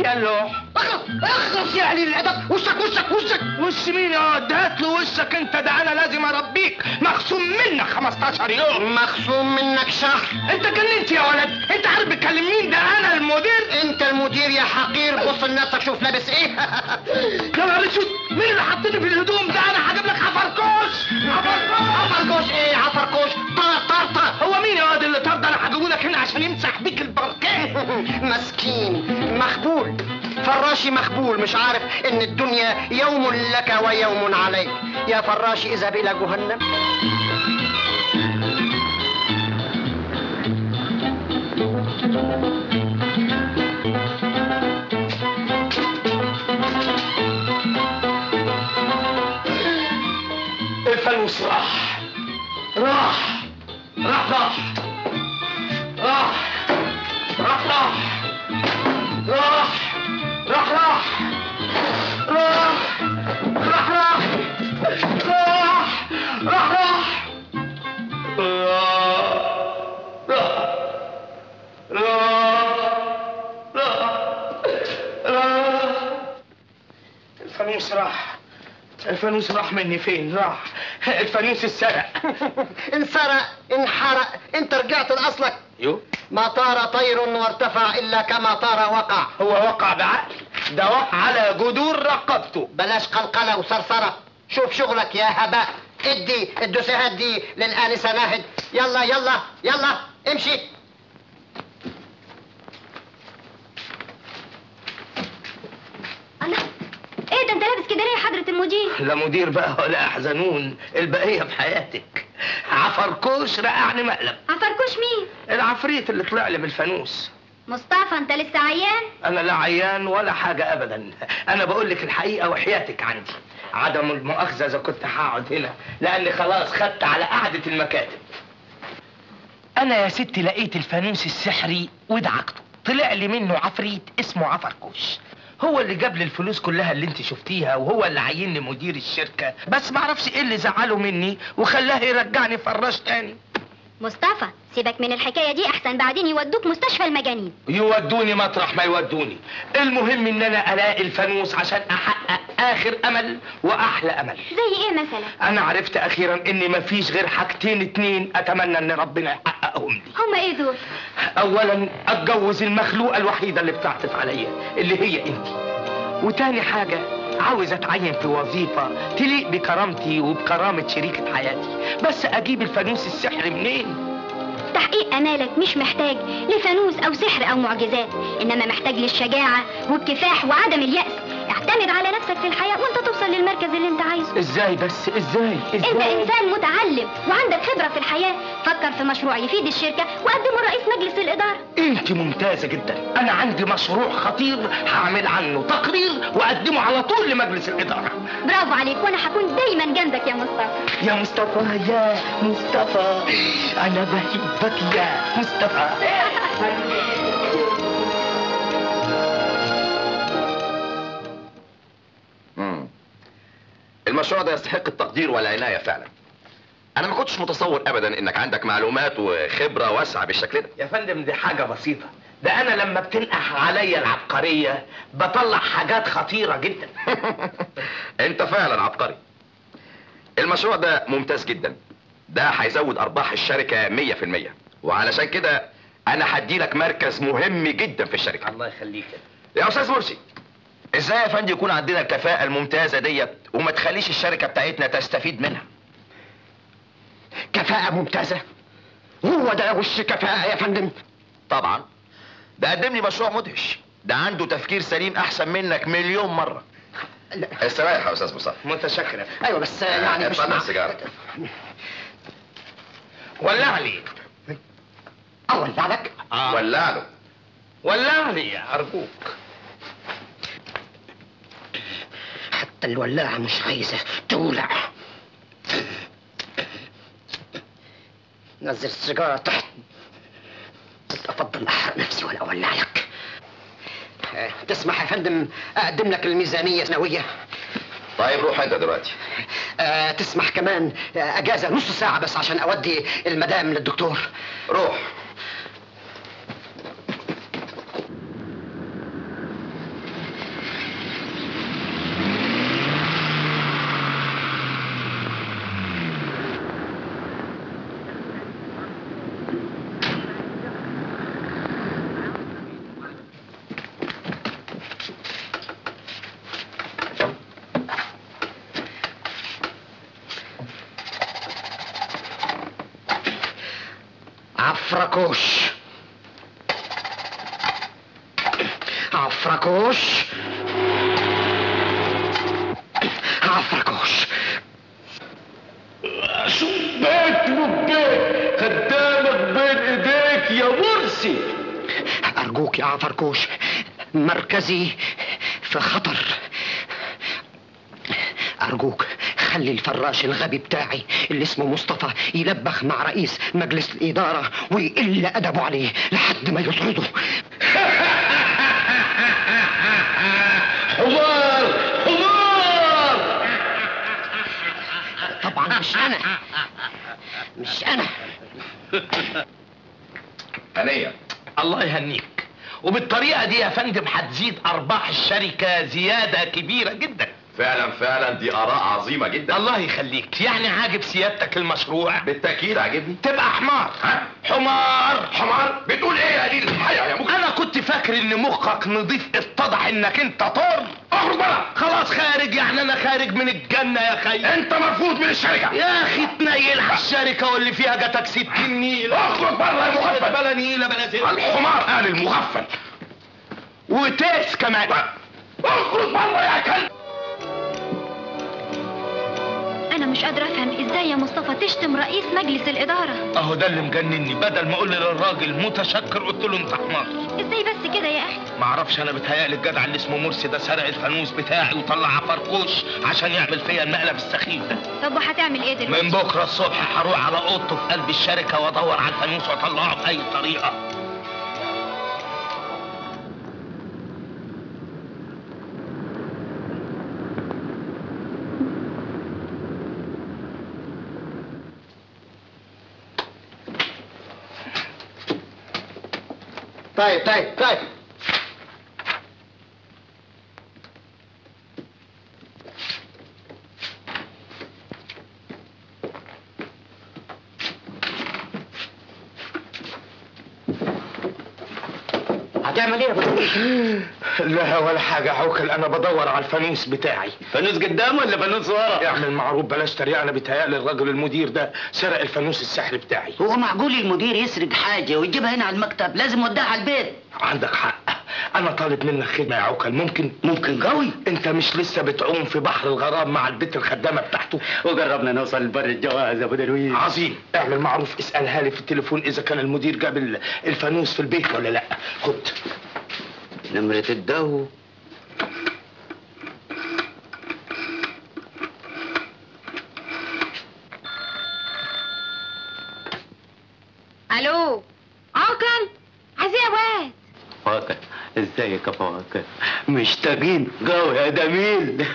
فيها اللوح اخلص اخلص يا قليل الادب وشك وشك وشك وش مين يا واد هات له وشك انت ده انا لازم اربيك مخصوم منك 15 يوم مخصوم منك شهر انت جننت يا ولد انت عارف بتكلم مين ده انا المدير انت المدير يا حقير بص لنفسك شوف لابس ايه يا نهار اسود مين اللي حطني في الهدوم ده انا هجيب لك عفركوش عفركوش عفركوش ايه عفركوش طار طار طار هو مين يا واد اللي طار ده انا هجيبه لك هنا عشان يمسح بيك البركات مسكين مخبول فراشي مخبول مش عارف ان الدنيا يوم لك ويوم عليك يا فراشي اذهب الى جهنم الفانوس راح راح راح راح راح راح راح راح راح راح راح راح راح راح راح راح الفانوس راح الفانوس راح مني فين راح الفانوس اتسرق انسرق انحرق انت رجعت لاصلك يو ما طار طير وارتفع الا كما طار وقع هو وقع بعقل ده وقع على جذور رقبته بلاش قلقله وصرصره شوف شغلك يا هباء ادي الدسهات دي للانسه ناهد يلا يلا يلا امشي الله ايه ده انت لابس كده ليه يا حضرة المدير؟ لا مدير بقى ولا احزنون البقيه في حياتك عفركوش رقعني مقلب عفركوش مين؟ العفريت اللي طلع لي بالفانوس مصطفى انت لسه عيان؟ انا لا عيان ولا حاجه ابدا انا بقول لك الحقيقه وحياتك عندي عدم المؤاخذه اذا كنت هقعد هنا لاني خلاص خدت على قعده المكاتب انا يا ستي لقيت الفانوس السحري ودعكته طلع لي منه عفريت اسمه عفركوش هو اللي جاب لي الفلوس كلها اللي انت شفتيها وهو اللي عيني مدير الشركه بس معرفش ايه اللي زعله مني وخلاه يرجعني فراش تاني مصطفى سيبك من الحكاية دي احسن بعدين يودوك مستشفى المجانين يودوني مطرح ما يودوني المهم ان انا الاقي الفانوس عشان احقق اخر امل واحلى امل زي ايه مثلا؟ انا عرفت اخيرا ان مفيش غير حاجتين اتنين اتمنى ان ربنا يحققهم لي هما ايه دول؟ اولا اتجوز المخلوقه الوحيده اللي بتعطف عليا اللي هي انت وتاني حاجه عاوز اتعين في وظيفه تليق بكرامتي وبكرامه شريكه حياتي بس اجيب الفانوس السحري منين تحقيق امالك مش محتاج لفانوس او سحر او معجزات انما محتاج للشجاعة والكفاح وعدم اليأس اعتمد على نفسك في الحياة وانت توصل للمركز اللي انت عايزه ازاي بس ازاي انت ازاي انسان متعلم وعندك خبرة في الحياة فكر في مشروع يفيد الشركة وقدمه لرئيس مجلس الادارة انت ممتازة جدا انا عندي مشروع خطير هعمل عنه تقرير واقدمه على طول لمجلس الادارة برافو عليك وانا هكون دايما جنبك يا مصطفى يا مصطفى يا مصطفى انا بحبك يا مصطفى مم. المشروع ده يستحق التقدير والعناية فعلا أنا ما كنتش متصور أبدا إنك عندك معلومات وخبرة واسعة بالشكل ده يا فندم دي حاجة بسيطة ده انا لما بتنقح عليا العبقرية بطلع حاجات خطيرة جدا أنت فعلا عبقري المشروع ده ممتاز جدا ده هيزود أرباح الشركة 100% وعلشان كده أنا هدي لك مركز مهم جدا في الشركة الله يخليك يا أستاذ مرسي ازاي يا فندم يكون عندنا الكفاءة الممتازة ديت وما تخليش الشركة بتاعتنا تستفيد منها كفاءة ممتازة هو ده وش كفاءة يا فندم طبعا ده قدم لي مشروع مدهش ده عنده تفكير سليم احسن منك مليون مرة لا. استريح يا استاذ مصطفى متشكر يا فندم. ايوه بس يعني مش اتفضل مع- السيجارة ولع لي اولع لك ولع له ولع لي ارجوك حتى الولاعة مش عايزة تولع نزل السيجارة تحت قلت افضل احرق نفسي ولا اولع لك آه، تسمح يا فندم اقدم لك الميزانية سنوية طيب روح انت دلوقتي آه، تسمح كمان آه، اجازة نص ساعة بس عشان اودي المدام للدكتور روح عفركوش عفركوش عفركوش شباك لباك خدامك بين ايديك يا مرسي أرجوك يا عفركوش مركزي في خطر أرجوك خلي الفراش الغبي بتاعي اللي اسمه مصطفى يلبخ مع رئيس مجلس الإدارة ويقل أدبه عليه لحد ما يطرده حمار حمار طبعا مش أنا مش أنا هنية الله يهنيك وبالطريقة دي يا فندم هتزيد أرباح الشركة زيادة كبيرة جدا فعلا فعلا دي اراء عظيمة جدا الله يخليك يعني عاجب سيادتك المشروع بالتأكيد عاجبني تبقى حمار ها؟ حمار حمار بتقول ايه يا قليل الحياة يا مجرم انا كنت فاكر ان مخك نضيف اتضح انك انت طار اخرج بره خلاص خارج يعني انا خارج من الجنة يا خي انت مرفوض من الشركة يا اخي تنيل على الشركة واللي فيها جاتك ستين نيلة اخرج بره يا مغفل بلا نيلة بلا زيت الحمار قال المغفل وتاس كمان اخرج بره يا كلب انا مش قادره افهم ازاي يا مصطفى تشتم رئيس مجلس الاداره اهو ده اللي مجنني بدل ما اقول للراجل متشكر قلت له انت حمار ازاي بس كده يا اخي معرفش انا بتهيألي الجدع اللي اسمه مرسي ده سرق الفانوس بتاعي وطلع فركوش عشان يعمل فيا المقلب السخيف ده طب وهتعمل ايه دلوقتي من بكره الصبح هروح على اوضته في قلب الشركه وادور على الفانوس واطلعه باي طريقه طيب طيب طيب هتعمل ايه يا بطل؟ لا ولا حاجه عوكل انا بدور على الفانوس بتاعي فانوس قدام ولا فانوس ورا؟ اعمل معروف بلاش تريقه انا بيتهيألي الراجل المدير ده سرق الفانوس السحري بتاعي هو معقول المدير يسرق حاجة ويجيبها هنا على المكتب لازم يوديها على البيت عندك حق انا طالب منك خدمه يا عوكل ممكن ممكن قوي انت مش لسه بتعوم في بحر الغرام مع البت الخدامه بتاعته وقربنا نوصل لبر الجواز يا ابو درويش عظيم اعمل معروف اسالها لي في التليفون اذا كان المدير جاب ال- الفانوس في البيت ولا لا خد نمرة الدو الو عوكل عايز ايه يا واد فاكر ازيك يا فاكر مشتاقين قوي يا جميل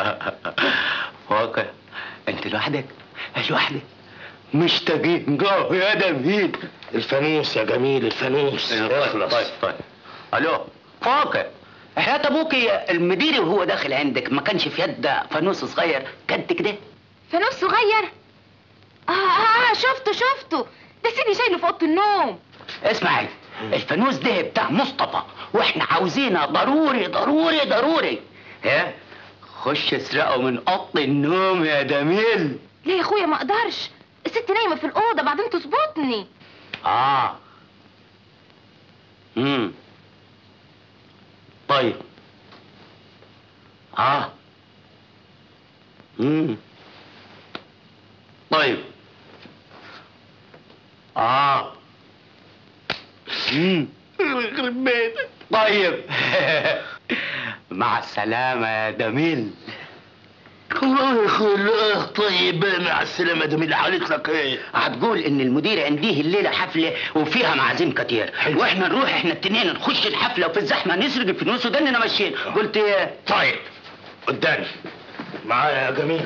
فاكر انت لوحدك لوحدك مشتاقين قوي يا جميل الفانوس يا جميل الفانوس اخلص طيب طيب الو فاكر حياة ابوك المدير وهو داخل عندك ما كانش في يد فانوس صغير قد كده فانوس صغير اه اه شفته شفته ده سيدي شايله في اوضه النوم اسمعي الفانوس ده بتاع مصطفى واحنا عاوزينه ضروري ضروري ضروري ها خش اسرقه من اوضه النوم يا جميل لا يا اخويا ما اقدرش الست نايمه في الاوضه بعدين تظبطني اه امم طيب اه امم طيب اه امم يخرب بيتك طيب مع السلامة يا جميل الله يخليك طيب مع السلامه جميل حالت لك ايه هتقول ان المدير عنديه الليله حفله وفيها معازيم كتير حلو. واحنا نروح احنا التنين نخش الحفله وفي الزحمه نسرق الفلوس ودننا ماشيين قلت ايه طيب قدامي معايا يا جميل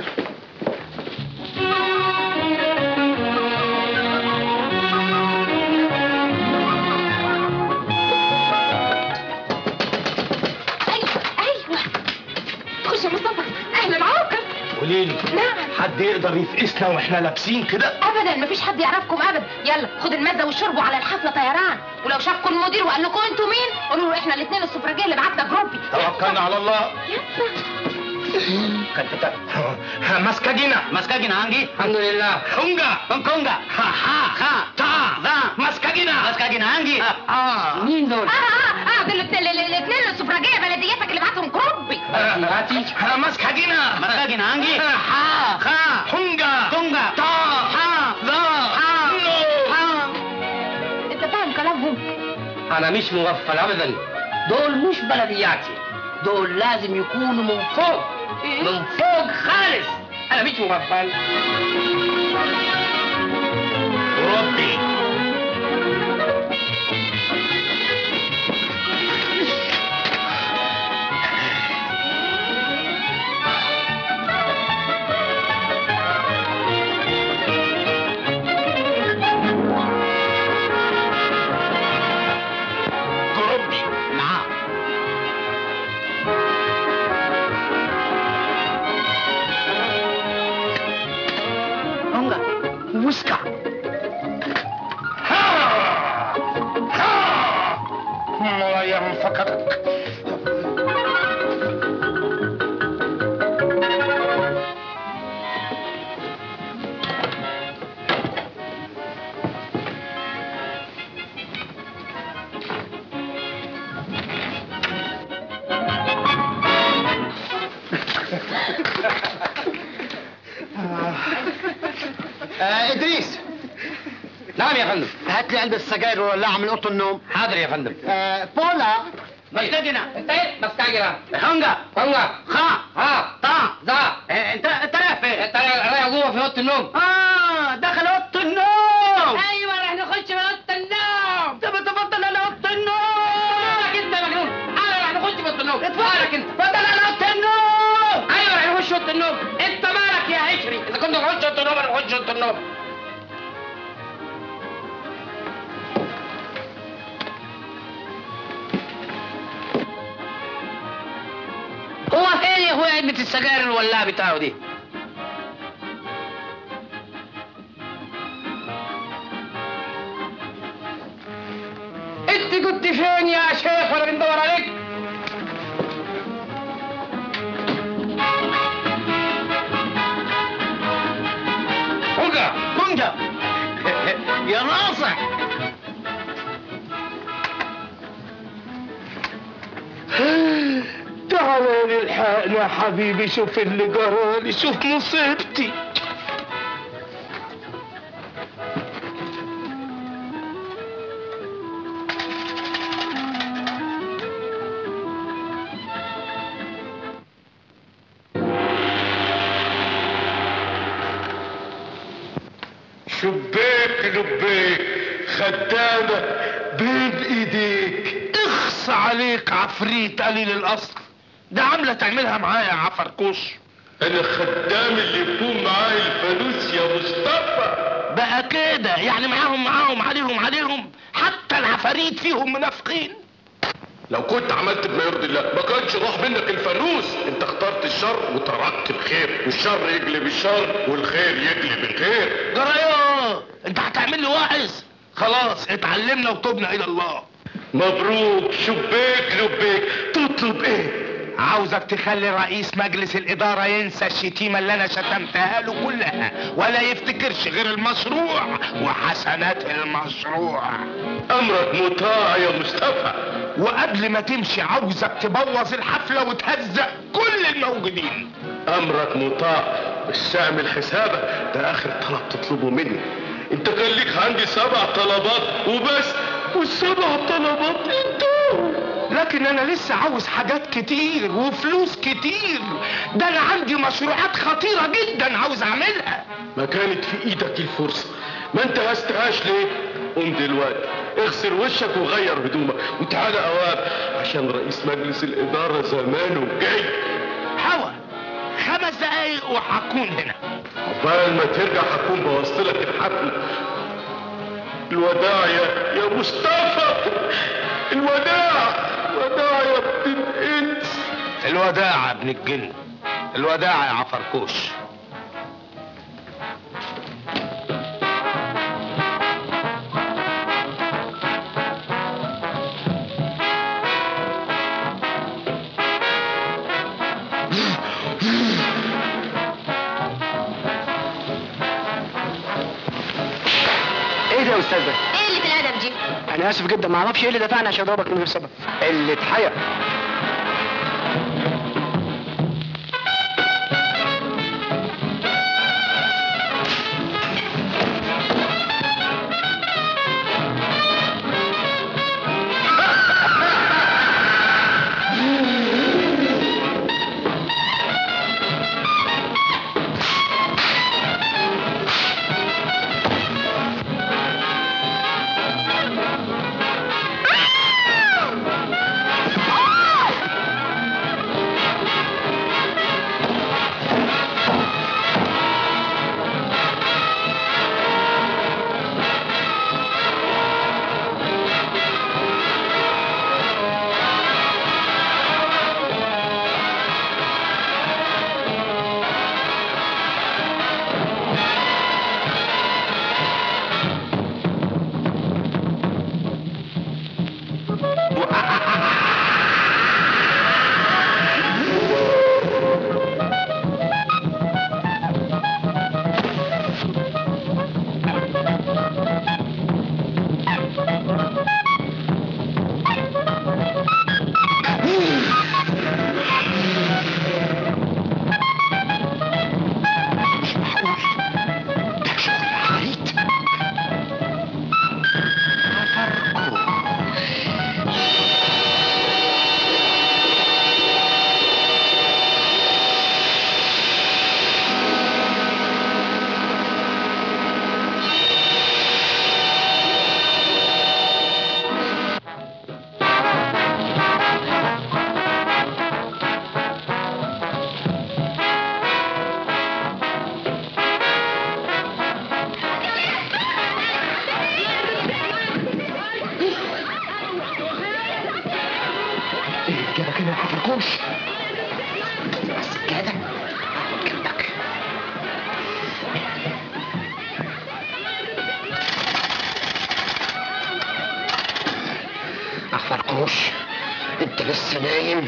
ايوه ايوه خش يا مصطفى اهلا عوكل قولي لي نعم حد يقدر يفقسنا واحنا لابسين كده ابدا مفيش حد يعرفكم ابدا يلا خد المزه والشرب على الحفله طيران ولو شافكم المدير وقال لكم انتوا مين قولوا له احنا الاثنين السفرجيه اللي بعتنا جروبي توكلنا على الله يلا كنت مسكجينا مسكاجين هانجي الحمد لله خونجا كونكونجا ها ها خا تا ذا مسكجينا مسكاجين هانجي اه مين دول؟ اه اه اه دول الاثنين الاثنين السفراجيه بلدياتك اللي بعتهم كروبي هاتي مسكجينا مسكاجين هانجي ها خا خونجا كونجا تا ها ذا ها نو ها انت فاهم كلامهم انا مش مغفل ابدا دول مش بلدياتي دول لازم يكونوا من فوق من فوق خالص انا مش مغفل ربي ربي نعم كونجا وسكا ها ها الله ينفقدك آه ادريس نعم يا فندم هات لي علبه السجاير وولعها من اوضه النوم حاضر يا فندم آه بولا مسكاجين انت ايه مستعجل هونجا خونجا خا ها تا ذا إيه، انت انت رايح فين؟ انت رايح جوه في اوضه النوم اه دخل اوضه النوم ايوه رح نخش من اوضه النوم طب تفضل على اوضه النوم مالك انت يا مجنون انا رح نخش في اوضه النوم مالك انت اتفضل على اوضه النوم ايوه رح نخش اوضه النوم انت مالك يا عشري اذا كنت نخش اوضه النوم انا نخش اوضه النوم هو فين يا اخويا علبة السجاير الولاعة بتاعه دي؟ انت كنت فين يا شيخ وانا بندور عليك؟ هوجا كونجا يا ناصح تعالى الحقني يا حبيبي شوف اللي جرالي شوف مصيبتي شباك لبيك خدامة بين ايديك اخص عليك عفريت قليل الاصل ده عاملة تعملها معايا يا عفركوش انا خدام اللي يكون معاي الفانوس يا مصطفى بقى كده يعني معاهم معاهم عليهم عليهم حتى العفاريت فيهم منافقين لو كنت عملت بما يرضي الله ما كانش راح منك الفانوس انت اخترت الشر وتركت الخير والشر يجلب الشر والخير يجلب الخير جرايا انت هتعمل لي واعظ خلاص اتعلمنا وتوبنا الى الله مبروك شباك لبيك تطلب ايه عاوزك تخلي رئيس مجلس الإدارة ينسى الشتيمة اللي أنا شتمتها له كلها ولا يفتكرش غير المشروع وحسنات المشروع امرك مطاع يا مصطفى وقبل ما تمشي عاوزك تبوظ الحفلة وتهزق كل الموجودين امرك مطاع بس اعمل حسابك ده اخر طلب تطلبه مني انت كان ليك عندي سبع طلبات وبس والسبع طلبات انتوا لكن انا لسه عاوز حاجات كتير وفلوس كتير ده انا عندي مشروعات خطيرة جدا عاوز اعملها ما كانت في ايدك الفرصة ما انتهزتهاش ليه قوم دلوقتي اغسل وشك وغير هدومك وتعالى اوام عشان رئيس مجلس الادارة زمانه جاي حوا خمس دقايق وهكون هنا عقبال ما ترجع هكون بوظت لك الحفلة الوداع يا يا مصطفى الوداع الوداع يا ابن الانس الوداع يا ابن الجن الوداع يا عفركوش استاذ ده ايه اللي في الادب دي انا اسف جدا ما اعرفش ايه اللي دفعني عشان اضربك من غير سبب اللي اتحيا جابك هنا يا حفركوش بس كده اقعد جنبك حفركوش انت لسه نايم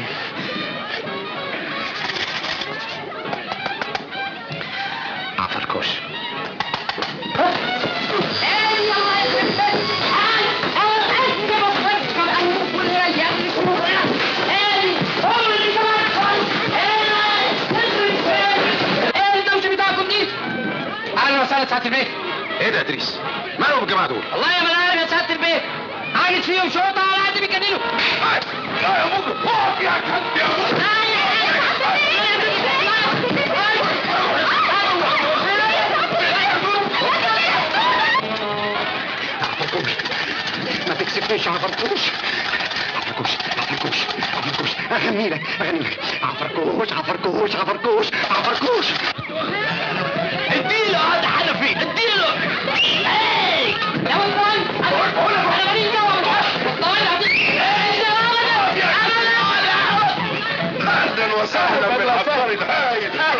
حفركوش اهلا وسهلا سعاده البيت ايه ده يا ادريس مالهم الجماعه دول والله يا ملاك يا سعاده البيت عاجت فيهم شرطه على قد بيكلموا لا يا مجرم اقف يا كلب يا عفركوش ما تكسفنيش عفركوش عفركوش عفركوش عفركوش اغني لك اغني لك عفركوش عفركوش عفركوش عفركوش اديله هذا حنفي اديله ايه يا ولد انا ماليش دعوه بالحق اهلا وسهلا بالعبقري الهايل